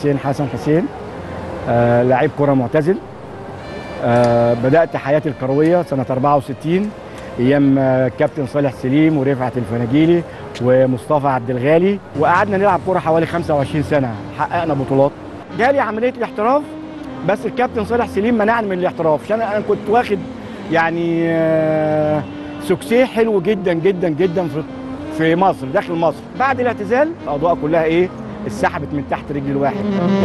حسين حسن حسين آه لعيب كرة معتزل آه بدأت حياتي الكروية سنة 64 أيام آه كابتن صالح سليم ورفعت الفناجيلي ومصطفى عبد الغالي وقعدنا نلعب كرة حوالي 25 سنة حققنا بطولات جالي عملية الاحتراف بس الكابتن صالح سليم منعني من الاحتراف عشان انا كنت واخد يعني آه سكسيه حلو جدا جدا جدا في في مصر داخل مصر بعد الاعتزال الاضواء كلها ايه اتسحبت من تحت رجل الواحد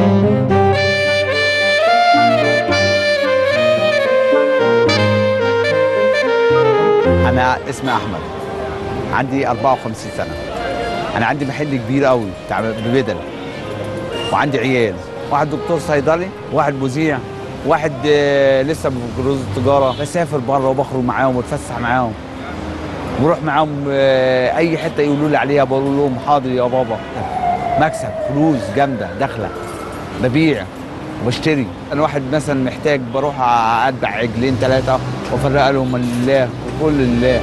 انا اسمي احمد عندي 54 سنه انا عندي محل كبير قوي بتاع ببدل وعندي عيال واحد دكتور صيدلي واحد مذيع واحد آه، لسه بكالوريوس التجاره بسافر بره وبخرج معاهم واتفسح معاهم بروح معاهم آه، اي حته يقولوا لي عليها بقول لهم حاضر يا بابا مكسب فلوس جامده داخله ببيع وبشتري انا واحد مثلا محتاج بروح اتبع عجلين ثلاثه وافرق لهم لله وكل لله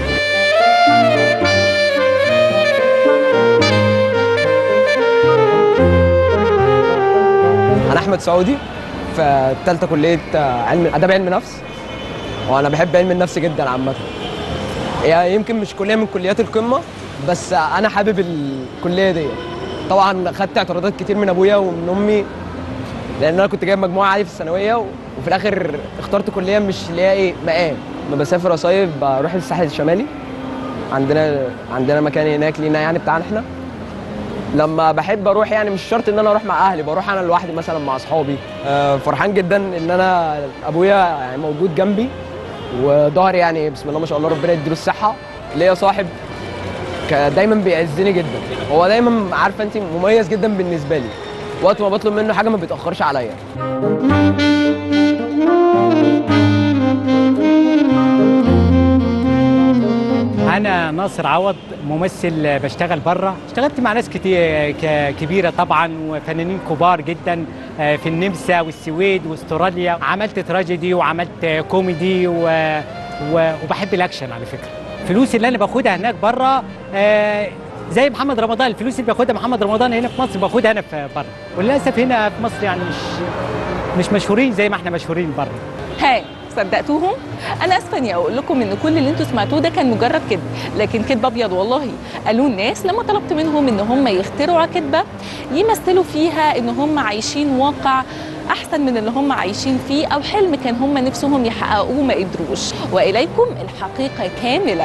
انا احمد سعودي في ثالثه كليه علم اداب علم نفس وانا بحب علم النفس جدا عامه هي يمكن مش كليه من كليات القمه بس انا حابب الكليه دي طبعا خدت اعتراضات كتير من ابويا ومن امي لان انا كنت جايب مجموعه عاليه في الثانويه و- وفي الاخر اخترت كليه مش اللي هي ايه مقام لما بسافر اصيف بروح الساحل الشمالي عندنا عندنا مكان هناك لينا يعني بتاعنا احنا لما بحب اروح يعني مش شرط ان انا اروح مع اهلي بروح انا لوحدي مثلا مع اصحابي آه، فرحان جدا ان انا ابويا يعني موجود جنبي وظهري يعني بسم الله ما شاء الله ربنا يديله الصحه ليا صاحب ك- دايما بيعزني جدا هو دايما عارفه انت مميز جدا بالنسبه لي وقت ما بطلب منه حاجه ما بيتاخرش عليا انا ناصر عوض ممثل بشتغل بره اشتغلت مع ناس كتير ك- كبيره طبعا وفنانين كبار جدا آه، في النمسا والسويد واستراليا عملت تراجيدي وعملت كوميدي و... و... وبحب الاكشن على فكره الفلوس اللي انا باخدها هناك بره آه، زي محمد رمضان الفلوس اللي بياخدها محمد رمضان هنا في مصر باخدها هنا في بره وللاسف هنا في مصر يعني مش مش مشهورين زي ما احنا مشهورين بره ها صدقتوهم؟ انا اسفه اني اقول لكم ان كل اللي انتوا سمعتوه ده كان مجرد كذب لكن كذب ابيض والله قالوا الناس لما طلبت منهم ان هم يخترعوا كذبه يمثلوا فيها ان هم عايشين واقع احسن من اللي هم عايشين فيه او حلم كان هم نفسهم يحققوه ما قدروش واليكم الحقيقه كامله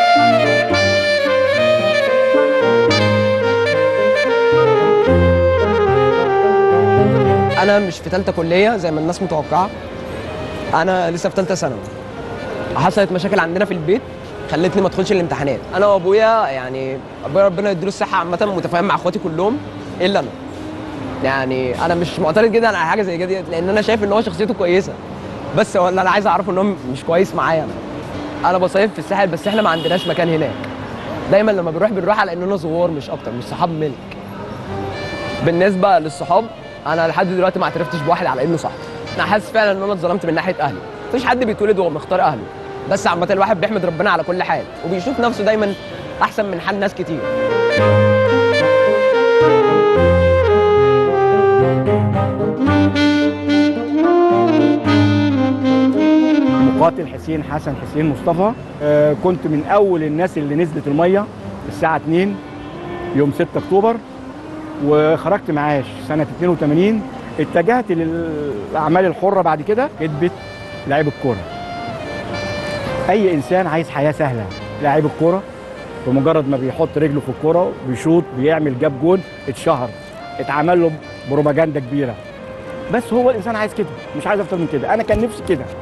انا مش في ثالثه كليه زي ما الناس متوقعه انا لسه في ثالثه ثانوي حصلت مشاكل عندنا في البيت خلتني ما ادخلش الامتحانات انا وابويا يعني ابويا ربنا يديله الصحه عامه متفاهم مع اخواتي كلهم الا انا يعني انا مش معترض جدا على حاجه زي كده لان انا شايف ان هو شخصيته كويسه بس هو اللي انا عايز اعرفه ان هو مش كويس معايا انا انا بصيف في الساحل بس احنا ما عندناش مكان هناك دايما لما بنروح بنروح على اننا زوار مش اكتر مش صحاب ملك بالنسبه للصحاب انا لحد دلوقتي ما اعترفتش بواحد على انه صاحبي انا حاسس فعلا ان انا اتظلمت من ناحيه اهلي مفيش حد بيتولد وهو مختار اهله بس عامه الواحد بيحمد ربنا على كل حال وبيشوف نفسه دايما احسن من حال ناس كتير مقاتل حسين حسن حسين مصطفى آه، كنت من اول الناس اللي نزلت الميه الساعه 2 يوم 6 اكتوبر وخرجت معاش سنه 82 اتجهت للاعمال الحره بعد كده كتبت لعيب الكوره اي انسان عايز حياه سهله لعيب الكوره بمجرد ما بيحط رجله في الكوره بيشوط بيعمل جاب جون اتشهر اتعمل له بروباجندا كبيره بس هو الانسان عايز كده مش عايز اكتر من كده انا كان نفسي كده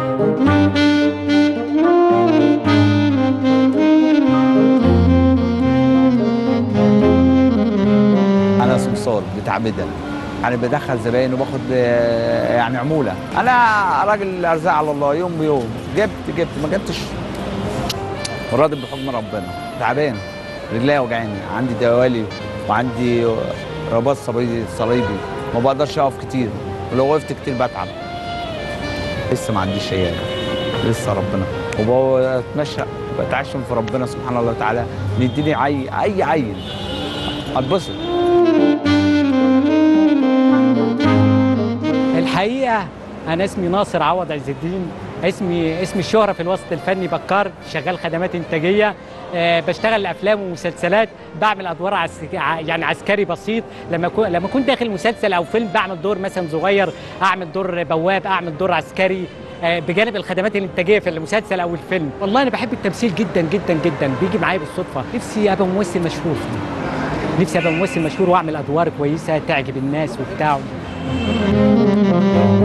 انا سمسار بتاع بدل يعني بدخل زباين وباخد آه، يعني عموله انا راجل ارزاق على الله يوم بيوم جبت جبت ما جبتش راضي بحكم ربنا تعبان رجليا وجعاني عندي دوالي وعندي رباط صليبي صليبي ما بقدرش اقف كتير ولو وقفت كتير بتعب لسه ما عنديش عيال لسه ربنا وبتمشى بتعشم في ربنا سبحانه الله تعالى بيديني عي اي عيل اتبسط الحقيقه انا اسمي ناصر عوض عز الدين اسمي اسمي الشهرة في الوسط الفني بكار شغال خدمات انتاجيه آه، بشتغل افلام ومسلسلات بعمل ادوار عس... ع- يعني عسكري بسيط لما اكون لما اكون داخل مسلسل او فيلم بعمل دور مثلا صغير اعمل دور بواب اعمل دور عسكري آه، بجانب الخدمات الانتاجيه في المسلسل او الفيلم والله انا بحب التمثيل جدا جدا جدا بيجي معايا بالصدفه نفسي ابقى ممثل مشهور نفسي ابقى ممثل مشهور واعمل ادوار كويسه تعجب الناس وبتاع